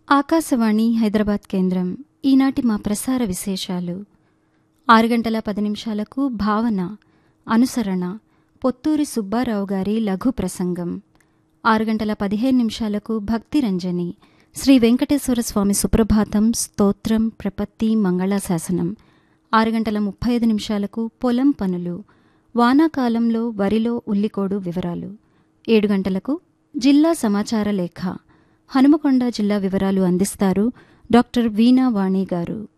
ఆకాశవాణి హైదరాబాద్ కేంద్రం ఈనాటి మా ప్రసార విశేషాలు ఆరు గంటల పది నిమిషాలకు భావన అనుసరణ పొత్తూరి సుబ్బారావు గారి లఘు ప్రసంగం ఆరు గంటల పదిహేను నిమిషాలకు భక్తిరంజని శ్రీ వెంకటేశ్వర స్వామి సుప్రభాతం స్తోత్రం ప్రపత్తి మంగళాశాసనం ఆరు గంటల ముప్పై ఐదు నిమిషాలకు పొలం పనులు వానాకాలంలో వరిలో ఉల్లికోడు వివరాలు ఏడు గంటలకు జిల్లా సమాచార లేఖ హనుమకొండ జిల్లా వివరాలు అందిస్తారు డాక్టర్ వీణా వాణి గారు